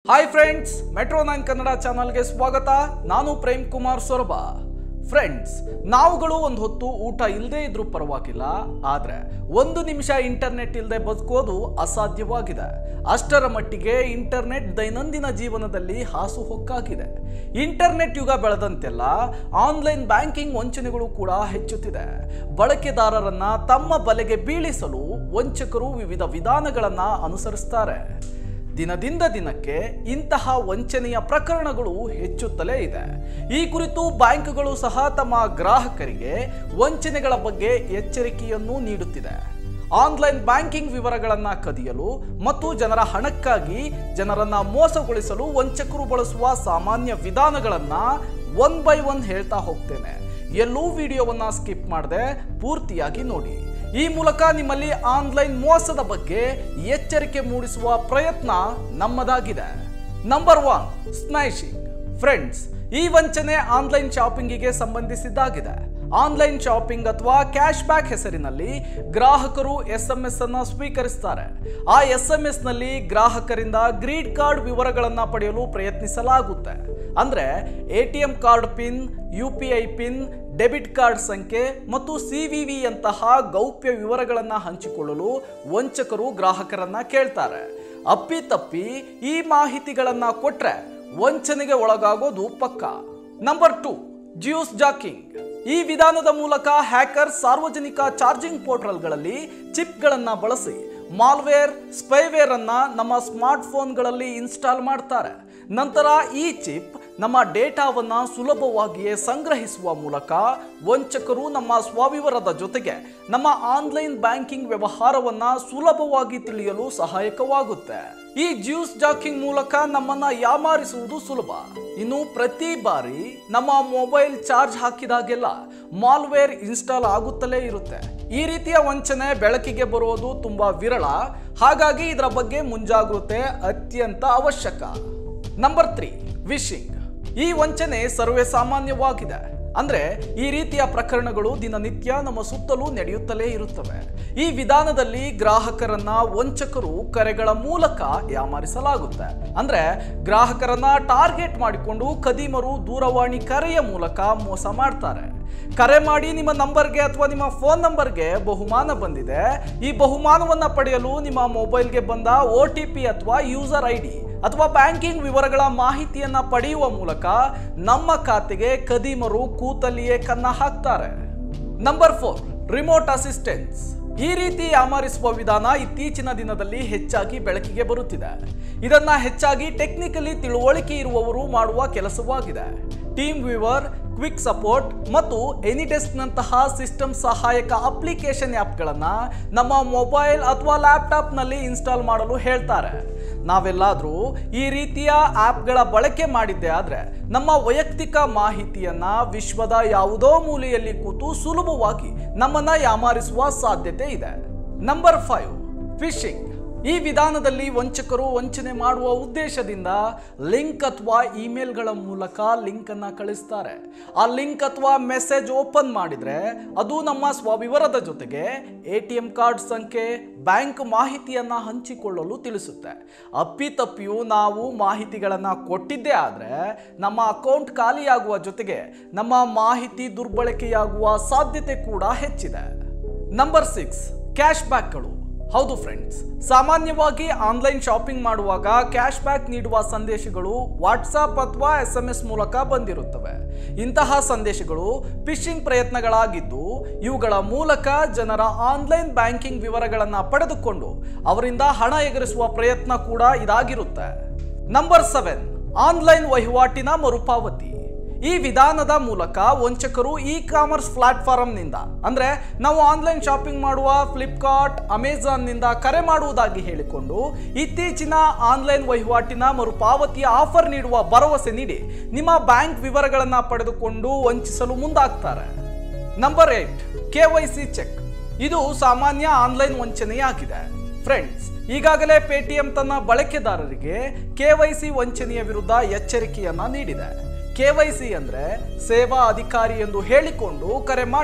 hi friends metro nine Kannada ಚಾನಲ್ಗೆ ಸ್ವಾಗತ ನಾನು ಪ್ರೇಮ್ ಕುಮಾರ್ ಸೊರಬ ಫ್ರೆಂಡ್ಸ್ ನಾವುಗಳು ಒಂದು ಹೊತ್ತು ಊಟ ಇಲ್ಲದೆ ಇದ್ರೂ ಪರವಾಗಿಲ್ಲ ಆದರೆ ಒಂದು ನಿಮಿಷ ಇಂಟರ್ನೆಟ್ ಇಲ್ಲದೆ ಬದುಕೋದು ಅಸಾಧ್ಯವಾಗಿದೆ ಅಷ್ಟರ ಮಟ್ಟಿಗೆ ಇಂಟರ್ನೆಟ್ ದೈನಂದಿನ ಜೀವನದಲ್ಲಿ ಹಾಸುಹೊಕ್ಕಾಗಿದೆ ಇಂಟರ್ನೆಟ್ ಯುಗ ಬೆಳೆದಂತೆಲ್ಲ ಆನ್ಲೈನ್ ಬ್ಯಾಂಕಿಂಗ್ ವಂಚನೆಗಳು ಕೂಡ ಹೆಚ್ಚುತ್ತಿದೆ ಬಳಕೆದಾರರನ್ನ ತಮ್ಮ ಬಲೆಗೆ ಬೀಳಿಸಲು ವಂಚಕರು ವಿವಿಧ ವಿಧಾನಗಳನ್ನ ಅನುಸರಿಸ್ತಾರೆ ದಿನದಿಂದ ದಿನಕ್ಕೆ ಇಂತಹ ವಂಚನೆಯ ಪ್ರಕರಣಗಳು ಹೆಚ್ಚುತ್ತಲೇ ಇದೆ ಈ ಕುರಿತು ಬ್ಯಾಂಕ್ಗಳು ಸಹ ತಮ್ಮ ಗ್ರಾಹಕರಿಗೆ ವಂಚನೆಗಳ ಬಗ್ಗೆ ಎಚ್ಚರಿಕೆಯನ್ನು ನೀಡುತ್ತಿದೆ ಆನ್ಲೈನ್ ಬ್ಯಾಂಕಿಂಗ್ ವಿವರಗಳನ್ನು ಕದಿಯಲು ಮತ್ತು ಜನರ ಹಣಕ್ಕಾಗಿ ಜನರನ್ನ ಮೋಸಗೊಳಿಸಲು ವಂಚಕರು ಬಳಸುವ ಸಾಮಾನ್ಯ ವಿಧಾನಗಳನ್ನ ಒನ್ ಬೈ ಒನ್ ಹೇಳ್ತಾ ಹೋಗ್ತೇನೆ ಎಲ್ಲೂ ವಿಡಿಯೋವನ್ನ ಸ್ಕಿಪ್ ಮಾಡದೆ ಪೂರ್ತಿಯಾಗಿ ನೋಡಿ ಈ ಮೂಲಕ ನಿಮ್ಮಲ್ಲಿ ಆನ್ಲೈನ್ ಮೋಸದ ಬಗ್ಗೆ ಎಚ್ಚರಿಕೆ ಮೂಡಿಸುವ ಪ್ರಯತ್ನ ನಮ್ಮದಾಗಿದೆ ನಂಬರ್ ಒನ್ ಸ್ನೈಶಿಂಗ್ ಫ್ರೆಂಡ್ಸ್ ಈ ವಂಚನೆ ಆನ್ಲೈನ್ ಶಾಪಿಂಗಿಗೆ ಸಂಬಂಧಿಸಿದ್ದಾಗಿದೆ ಆನ್ಲೈನ್ ಶಾಪಿಂಗ್ ಅಥವಾ ಕ್ಯಾಶ್ ಬ್ಯಾಕ್ ಹೆಸರಿನಲ್ಲಿ ಗ್ರಾಹಕರು ಎಸ್ ಎಂ ಎಸ್ ಅನ್ನ ಸ್ವೀಕರಿಸ್ತಾರೆ ಆ ಎಸ್ ಎಂ ಎಸ್ ನಲ್ಲಿ ಗ್ರಾಹಕರಿಂದ ಗ್ರೀಡ್ ಕಾರ್ಡ್ ವಿವರಗಳನ್ನ ಪಡೆಯಲು ಪ್ರಯತ್ನಿಸಲಾಗುತ್ತೆ ಅಂದ್ರೆ A T M card PIN U P I PIN debit card ಸಂಖ್ಯೆ ಮತ್ತು ಸಿ ವಿ ವಿ ಅಂತಹ ಗೌಪ್ಯ ವಿವರಗಳನ್ನು ಹಂಚಿಕೊಳ್ಳಲು ವಂಚಕರು ಗ್ರಾಹಕರನ್ನ ಕೇಳ್ತಾರೆ ಅಪ್ಪಿತಪ್ಪಿ ಈ ಮಾಹಿತಿಗಳನ್ನ ಕೊಟ್ರೆ ವಂಚನೆಗೆ ಒಳಗಾಗೋದು ಪಕ್ಕ ನಂಬರ್ ಟು ಜ್ಯೂಸ್ ಜಾಕಿಂಗ್ ಈ ವಿಧಾನದ ಮೂಲಕ ಹ್ಯಾಕರ್ ಸಾರ್ವಜನಿಕ ಚಾರ್ಜಿಂಗ್ ಪೋರ್ಟಲ್ಗಳಲ್ಲಿ ಚಿಪ್ಗಳನ್ನು ಬಳಸಿ ಮಾಲ್ವೇರ್ ಸ್ಪೈವೇರ್ ಅನ್ನ ನಮ್ಮ ಸ್ಮಾರ್ಟ್ ಫೋನ್ಗಳಲ್ಲಿ ಇನ್ಸ್ಟಾಲ್ ಮಾಡ್ತಾರೆ ನಂತರ ಈ ಚಿಪ್ ನಮ್ಮ ಡೇಟಾವನ್ನ ಸುಲಭವಾಗಿಯೇ ಸಂಗ್ರಹಿಸುವ ಮೂಲಕ ವಂಚಕರು ನಮ್ಮ ಸ್ವವಿವರದ ಜೊತೆಗೆ ನಮ್ಮ ಆನ್ಲೈನ್ ಬ್ಯಾಂಕಿಂಗ್ ವ್ಯವಹಾರವನ್ನ ಸುಲಭವಾಗಿ ತಿಳಿಯಲು ಸಹಾಯಕವಾಗುತ್ತೆ ಈ ಜ್ಯೂಸ್ ಜಾಕಿಂಗ್ ಮೂಲಕ ನಮ್ಮನ್ನ ಯಾಮಾರಿಸುವುದು ಸುಲಭ ಇನ್ನು ಪ್ರತಿ ಬಾರಿ ನಮ್ಮ ಮೊಬೈಲ್ ಚಾರ್ಜ್ ಹಾಕಿದಾಗೆಲ್ಲ ಮಾಲ್ವೇರ್ ಇನ್ಸ್ಟಾಲ್ ಆಗುತ್ತಲೇ ಇರುತ್ತೆ ಈ ರೀತಿಯ ವಂಚನೆ ಬೆಳಕಿಗೆ ಬರೋದು ತುಂಬಾ ವಿರಳ ಹಾಗಾಗಿ ಇದರ ಬಗ್ಗೆ ಮುಂಜಾಗ್ರತೆ ಅತ್ಯಂತ ಅವಶ್ಯಕ ನಂಬರ್ ತ್ರೀ ವಿಶಿಂಗ್ ಈ ವಂಚನೆ ಸರ್ವೇ ಸಾಮಾನ್ಯವಾಗಿದೆ ಅಂದ್ರೆ ಈ ರೀತಿಯ ಪ್ರಕರಣಗಳು ದಿನನಿತ್ಯ ನಮ್ಮ ಸುತ್ತಲೂ ನಡೆಯುತ್ತಲೇ ಇರುತ್ತವೆ ಈ ವಿಧಾನದಲ್ಲಿ ಗ್ರಾಹಕರನ್ನ ವಂಚಕರು ಕರೆಗಳ ಮೂಲಕ ಯಾಮಾರಿಸಲಾಗುತ್ತೆ ಅಂದ್ರೆ ಗ್ರಾಹಕರನ್ನ ಟಾರ್ಗೆಟ್ ಮಾಡಿಕೊಂಡು ಖದೀಮರು ದೂರವಾಣಿ ಕರೆಯ ಮೂಲಕ ಮೋಸ ಮಾಡ್ತಾರೆ ಕರೆ ಮಾಡಿ ನಿಮ್ಮ ನಂಬರ್ಗೆ ಅಥವಾ ನಿಮ್ಮ ಫೋನ್ ನಂಬರ್ಗೆ ಬಹುಮಾನ ಬಂದಿದೆ ಈ ಬಹುಮಾನವನ್ನ ಪಡೆಯಲು ನಿಮ್ಮ ಮೊಬೈಲ್ಗೆ ಬಂದ ಒ ಟಿ ಪಿ ಅಥವಾ ಯೂಸರ್ ಐ ಡಿ ಅಥವಾ ಬ್ಯಾಂಕಿಂಗ್ ವಿವರಗಳ ಮಾಹಿತಿಯನ್ನ ಪಡೆಯುವ ಮೂಲಕ ನಮ್ಮ ಖಾತೆಗೆ ಕದೀಮರು ಕೂತಲ್ಲಿಯೇ ಕನ್ನ ಹಾಕ್ತಾರೆ ನಂಬರ್ ಫೋರ್ ರಿಮೋಟ್ ಅಸಿಸ್ಟೆನ್ಸ್ ಈ ರೀತಿ ಯಾಮಾರಿಸುವ ವಿಧಾನ ಇತ್ತೀಚಿನ ದಿನದಲ್ಲಿ ಹೆಚ್ಚಾಗಿ ಬೆಳಕಿಗೆ ಬರುತ್ತಿದೆ ಇದನ್ನ ಹೆಚ್ಚಾಗಿ ಟೆಕ್ನಿಕಲಿ ತಿಳುವಳಿಕೆ ಇರುವವರು ಮಾಡುವ ಕೆಲಸವಾಗಿದೆ ಟೀಮ್ ವ್ಯೂವರ್ ಕ್ವಿಕ್ ಸಪೋರ್ಟ್ ಮತ್ತು ಎನಿಡೆಸ್ಕ್ನಂತಹ ಸಿಸ್ಟಮ್ ಸಹಾಯಕ ಅಪ್ಲಿಕೇಶನ್ ಆ್ಯಪ್ಗಳನ್ನು ನಮ್ಮ ಮೊಬೈಲ್ ಅಥವಾ ಲ್ಯಾಪ್ಟಾಪ್ನಲ್ಲಿ ಇನ್ಸ್ಟಾಲ್ ಮಾಡಲು ಹೇಳ್ತಾರೆ ನಾವೆಲ್ಲಾದರೂ ಈ ರೀತಿಯ ಆ್ಯಪ್ಗಳ ಬಳಕೆ ಮಾಡಿದ್ದೆ ಆದರೆ ನಮ್ಮ ವೈಯಕ್ತಿಕ ಮಾಹಿತಿಯನ್ನ ವಿಶ್ವದ ಯಾವುದೋ ಮೂಲೆಯಲ್ಲಿ ಕೂತು ಸುಲಭವಾಗಿ ನಮ್ಮನ್ನ ಯಾಮಾರಿಸುವ ಸಾಧ್ಯತೆ ಇದೆ ನಂಬರ್ ಫೈವ್ ಫಿಶಿಂಗ್ ಈ ವಿಧಾನದಲ್ಲಿ ವಂಚಕರು ವಂಚನೆ ಮಾಡುವ ಉದ್ದೇಶದಿಂದ ಲಿಂಕ್ ಅಥವಾ ಇಮೇಲ್ಗಳ ಮೂಲಕ ಲಿಂಕ್ ಅನ್ನ ಕಳಿಸ್ತಾರೆ ಆ ಲಿಂಕ್ ಅಥವಾ ಮೆಸೇಜ್ ಓಪನ್ ಮಾಡಿದ್ರೆ ಅದು ನಮ್ಮ ಸ್ವವಿವರದ ಜೊತೆಗೆ ಎ ಟಿ ಎಂ ಕಾರ್ಡ್ ಸಂಖ್ಯೆ ಬ್ಯಾಂಕ್ ಮಾಹಿತಿಯನ್ನ ಹಂಚಿಕೊಳ್ಳಲು ತಿಳಿಸುತ್ತೆ ಅಪ್ಪಿತಪ್ಪಿಯೂ ನಾವು ಮಾಹಿತಿಗಳನ್ನು ಕೊಟ್ಟಿದ್ದೇ ಆದರೆ ನಮ್ಮ ಅಕೌಂಟ್ ಖಾಲಿಯಾಗುವ ಜೊತೆಗೆ ನಮ್ಮ ಮಾಹಿತಿ ದುರ್ಬಳಕೆಯಾಗುವ ಸಾಧ್ಯತೆ ಕೂಡ ಹೆಚ್ಚಿದೆ ನಂಬರ್ ಸಿಕ್ಸ್ ಕ್ಯಾಶ್ ಬ್ಯಾಕ್ಗಳು ಹೌದು ಫ್ರೆಂಡ್ಸ್ ಸಾಮಾನ್ಯವಾಗಿ ಆನ್ಲೈನ್ ಶಾಪಿಂಗ್ ಮಾಡುವಾಗ ಕ್ಯಾಶ್ ಬ್ಯಾಕ್ ನೀಡುವ ಸಂದೇಶಗಳು ವಾಟ್ಸಾಪ್ ಅಥವಾ ಎಸ್ ಎಂ ಎಸ್ ಮೂಲಕ ಬಂದಿರುತ್ತವೆ ಇಂತಹ ಸಂದೇಶಗಳು ಫಿಶಿಂಗ್ ಪ್ರಯತ್ನಗಳಾಗಿದ್ದು ಇವುಗಳ ಮೂಲಕ ಜನರ ಆನ್ಲೈನ್ ಬ್ಯಾಂಕಿಂಗ್ ವಿವರಗಳನ್ನು ಪಡೆದುಕೊಂಡು ಅವರಿಂದ ಹಣ ಎಗರಿಸುವ ಪ್ರಯತ್ನ ಕೂಡ ಇದಾಗಿರುತ್ತೆ ನಂಬರ್ ಸೆವೆನ್ ಆನ್ಲೈನ್ ವಹಿವಾಟಿನ ಮರುಪಾವತಿ ಈ ವಿಧಾನದ ಮೂಲಕ ವಂಚಕರು ಇ ಕಾಮರ್ಸ್ ಪ್ಲಾಟ್ಫಾರ್ಮ್ನಿಂದ ಅಂದರೆ ನಾವು ಆನ್ಲೈನ್ ಶಾಪಿಂಗ್ ಮಾಡುವ ಫ್ಲಿಪ್ಕಾರ್ಟ್ ಅಮೆಜಾನ್ನಿಂದ ಕರೆ ಮಾಡುವುದಾಗಿ ಹೇಳಿಕೊಂಡು ಇತ್ತೀಚಿನ ಆನ್ಲೈನ್ ವಹಿವಾಟಿನ ಮರುಪಾವತಿಯ ಆಫರ್ ನೀಡುವ ಭರವಸೆ ನೀಡಿ ನಿಮ್ಮ ಬ್ಯಾಂಕ್ ವಿವರಗಳನ್ನು ಪಡೆದುಕೊಂಡು ವಂಚಿಸಲು ಮುಂದಾಗ್ತಾರೆ number eight K Y C check ಇದು ಸಾಮಾನ್ಯ ಆನ್ಲೈನ್ ವಂಚನೆಯಾಗಿದೆ ಫ್ರೆಂಡ್ಸ್ ಈಗಾಗಲೇ ಪೇಟಿಎಂ ತನ್ನ ಬಳಕೆದಾರರಿಗೆ ಕೆ ವೈ ಸಿ ವಂಚನೆಯ ವಿರುದ್ಧ ಎಚ್ಚರಿಕೆಯನ್ನ ನೀಡಿದೆ ಕೆವೈಸಿ ಅಂದ್ರೆ ಸೇವಾ ಅಧಿಕಾರಿ ಎಂದು ಹೇಳಿಕೊಂಡು ಕರೆ ಮಾಡಿ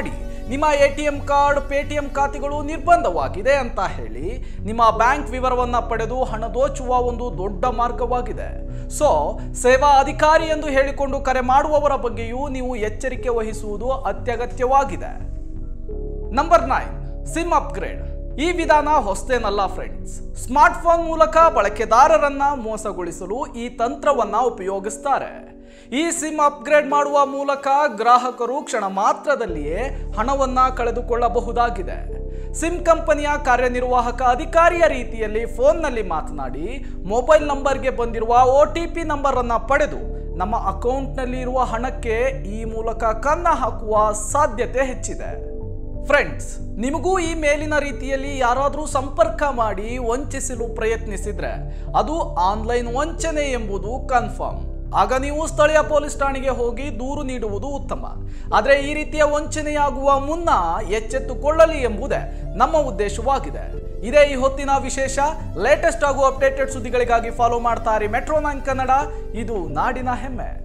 ನಿಮ್ಮ A T M card Paytm ಖಾತೆಗಳು ನಿರ್ಬಂಧವಾಗಿದೆ ಅಂತ ಹೇಳಿ ನಿಮ್ಮ ಬ್ಯಾಂಕ್ ವಿವರವನ್ನ ಪಡೆದು ಹಣ ದೋಚುವ ಒಂದು ದೊಡ್ಡ ಮಾರ್ಗವಾಗಿದೆ ಸೊ ಸೇವಾ ಅಧಿಕಾರಿ ಎಂದು ಹೇಳಿಕೊಂಡು ಕರೆ ಮಾಡುವವರ ಬಗ್ಗೆಯೂ ನೀವು ಎಚ್ಚರಿಕೆ ವಹಿಸುವುದು ಅತ್ಯಗತ್ಯವಾಗಿದೆ ನಂಬರ್ ನೈನ್ ಸಿಮ್ ಅಪ್ಗ್ರೇಡ್ ಈ ವಿಧಾನ ಹೊಸತೇನಲ್ಲ ಫ್ರೆಂಡ್ಸ್ ಸ್ಮಾರ್ಟ್ಫೋನ್ ಮೂಲಕ ಬಳಕೆದಾರರನ್ನ ಮೋಸಗೊಳಿಸಲು ಈ ತಂತ್ರವನ್ನ ಉಪಯೋಗಿಸ್ತಾರೆ ಈ ಸಿಮ್ ಅಪ್ಗ್ರೇಡ್ ಮಾಡುವ ಮೂಲಕ ಗ್ರಾಹಕರು ಕ್ಷಣ ಮಾತ್ರದಲ್ಲಿಯೇ ಹಣವನ್ನ ಕಳೆದುಕೊಳ್ಳಬಹುದಾಗಿದೆ ಸಿಮ್ ಕಂಪನಿಯ ಕಾರ್ಯನಿರ್ವಾಹಕ ಅಧಿಕಾರಿಯ ರೀತಿಯಲ್ಲಿ ಫೋನ್ನಲ್ಲಿ ಮಾತನಾಡಿ ಮೊಬೈಲ್ ನಂಬರ್ಗೆ ಬಂದಿರುವ ಒ ಟಿ ಪಿ ನಂಬರ್ ಅನ್ನ ಪಡೆದು ನಮ್ಮ ಅಕೌಂಟ್ನಲ್ಲಿ ಇರುವ ಹಣಕ್ಕೆ ಈ ಮೂಲಕ ಕನ್ನ ಹಾಕುವ ಸಾಧ್ಯತೆ ಹೆಚ್ಚಿದೆ ಫ್ರೆಂಡ್ಸ್ ನಿಮಗೂ ಈ ಮೇಲಿನ ರೀತಿಯಲ್ಲಿ ಯಾರಾದರೂ ಸಂಪರ್ಕ ಮಾಡಿ ವಂಚಿಸಲು ಪ್ರಯತ್ನಿಸಿದ್ರೆ ಅದು ಆನ್ಲೈನ್ ವಂಚನೆ ಎಂಬುದು ಕನ್ಫರ್ಮ್ ಆಗ ನೀವು ಸ್ಥಳೀಯ ಪೊಲೀಸ್ ಠಾಣೆಗೆ ಹೋಗಿ ದೂರು ನೀಡುವುದು ಉತ್ತಮ ಆದರೆ ಈ ರೀತಿಯ ವಂಚನೆಯಾಗುವ ಮುನ್ನ ಎಚ್ಚೆತ್ತುಕೊಳ್ಳಲಿ ಎಂಬುದೇ ನಮ್ಮ ಉದ್ದೇಶವಾಗಿದೆ ಇದೇ ಈ ಹೊತ್ತಿನ ವಿಶೇಷ ಲೇಟೆಸ್ಟ್ ಹಾಗೂ ಅಪ್ಡೇಟೆಡ್ ಸುದ್ದಿಗಳಿಗಾಗಿ ಫಾಲೋ ಮಾಡ್ತಾ ಇರಿ ಮೆಟ್ರೋ ನೈನ್ ಕನ್ನಡ ಇದು ನಾಡಿನ ಹೆಮ್ಮೆ